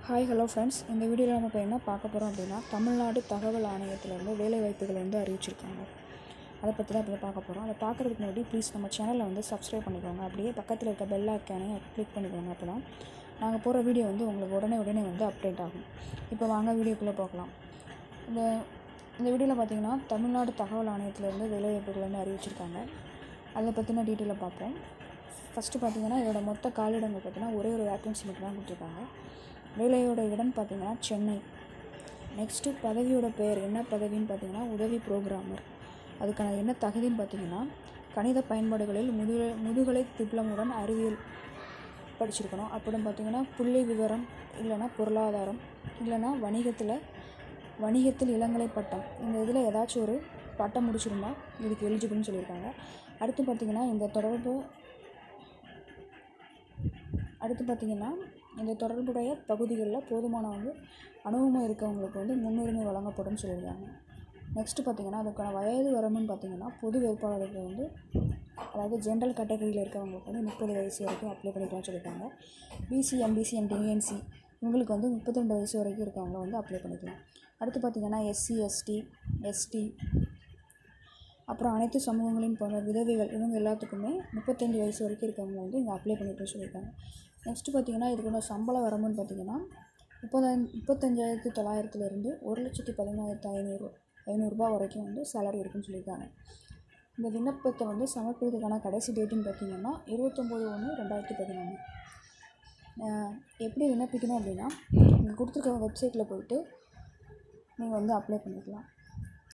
hi hello friends இந்த வீடியோவில் நம்ம இப்போ என்ன பார்க்க போகிறோம் அப்படின்னா தமிழ்நாடு தகவல் ஆணையத்திலேருந்து வேலை வாய்ப்புகள் வந்து அறிவிச்சிருக்காங்க அதை பற்றி தான் இப்போ பார்க்க போகிறோம் அதை பார்க்குறதுக்கு முன்னாடி ப்ளீஸ் நம்ம சேனலை வந்து சப்ஸ்கிரைப் பண்ணிக்கோங்க அப்படியே பக்கத்தில் இருக்க பெல் ஐக்கானையும் கிளிக் பண்ணிக்கோங்க அப்போ தான் நாங்கள் போகிற வீடியோ வந்து உங்களுக்கு உடனே உடனே வந்து அப்டேட் ஆகும் இப்போ வாங்க வீடியோக்குள்ளே பார்க்கலாம் இந்த இந்த வீடியோவில் பார்த்தீங்கன்னா தமிழ்நாடு தகவல் ஆணையத்திலேருந்து வேலை வாய்ப்புகள் வந்து அறிவிச்சிருக்காங்க அதை பற்றின டீட்டெயிலை பார்ப்போம் ஃபஸ்ட்டு பார்த்தீங்கன்னா இதோட மொத்த காலிடங்கள் பார்த்தீங்கன்னா ஒரே ஒரு வேக்கன்சி மட்டும் தான் கொடுத்துருக்காங்க வேலையோட இடம் பார்த்தீங்கன்னா சென்னை நெக்ஸ்ட்டு பதவியோட பெயர் என்ன பதவின்னு பார்த்தீங்கன்னா உதவி ப்ரோக்ராமர் அதுக்கான என்ன தகுதின்னு பார்த்தீங்கன்னா கணித பயன்பாடுகளில் முதுகலை முதுகலை டிப்ளமுடன் அறிவியல் படிச்சிருக்கணும் அப்புறம் பார்த்தீங்கன்னா புள்ளி விவரம் இல்லைன்னா பொருளாதாரம் இல்லைன்னா வணிகத்தில் வணிகத்தில் இளங்கலை பட்டம் இந்த இதில் ஏதாச்சும் ஒரு பட்டம் முடிச்சிருந்தா இதுக்கு எலிஜிபிள்னு சொல்லியிருக்காங்க அடுத்து பார்த்திங்கன்னா இந்த தொடர்பு அடுத்து பார்த்திங்கன்னா இந்த தொடர்புடைய பகுதிகளில் போதுமான வந்து அனுபவம் இருக்கவங்களுக்கு வந்து முன்னுரிமை வழங்கப்படும் சொல்லியிருக்காங்க நெக்ஸ்ட்டு பார்த்திங்கன்னா அதுக்கான வயது வரம்புன்னு பார்த்திங்கன்னா பொது வேட்பாளருக்கு வந்து அதாவது ஜென்ரல் கேட்டகரியில் இருக்கவங்களுக்கு வந்து முப்பது வயசு வரைக்கும் அப்ளை பண்ணிக்கலாம்னு சொல்லியிருக்காங்க பிசி எம்பிசி அண்ட் டிஎன்சி இவங்களுக்கு வந்து முப்பத்திரெண்டு வயசு வரைக்கும் இருக்கவங்க வந்து அப்ளை பண்ணிக்கலாம் அடுத்து பார்த்திங்கன்னா எஸ்சி எஸ்டி எஸ்டி அப்புறம் அனைத்து சமூகங்களையும் போன்ற விதவைகள் இவங்க எல்லாத்துக்குமே முப்பத்தஞ்சு வயசு வரைக்கும் இருக்கவங்க வந்து இங்கே அப்ளை பண்ணிட்டு சொல்லியிருக்காங்க நெக்ஸ்ட்டு பார்த்தீங்கன்னா இதுக்கான சம்பள வரம்புன்னு பார்த்தீங்கன்னா முப்பதாயிரம் முப்பத்தஞ்சாயிரத்தி தொள்ளாயிரத்துலேருந்து ஒரு லட்சத்தி பதினாயிரத்து ஐநூறு ஐநூறுரூபா வரைக்கும் வந்து சேலரி இருக்குன்னு சொல்லியிருக்காங்க இந்த விண்ணப்பத்தை வந்து சமர்ப்பிக்கிறதுக்கான கடைசி டேட்டுன்னு பார்த்தீங்கன்னா இருபத்தொம்போது ஒன்று ரெண்டாயிரத்தி பதினொன்று எப்படி விண்ணப்பிக்கணும் அப்படின்னா நீங்கள் கொடுத்துருக்க வெப்சைட்டில் போயிட்டு நீங்கள் வந்து அப்ளை பண்ணிக்கலாம்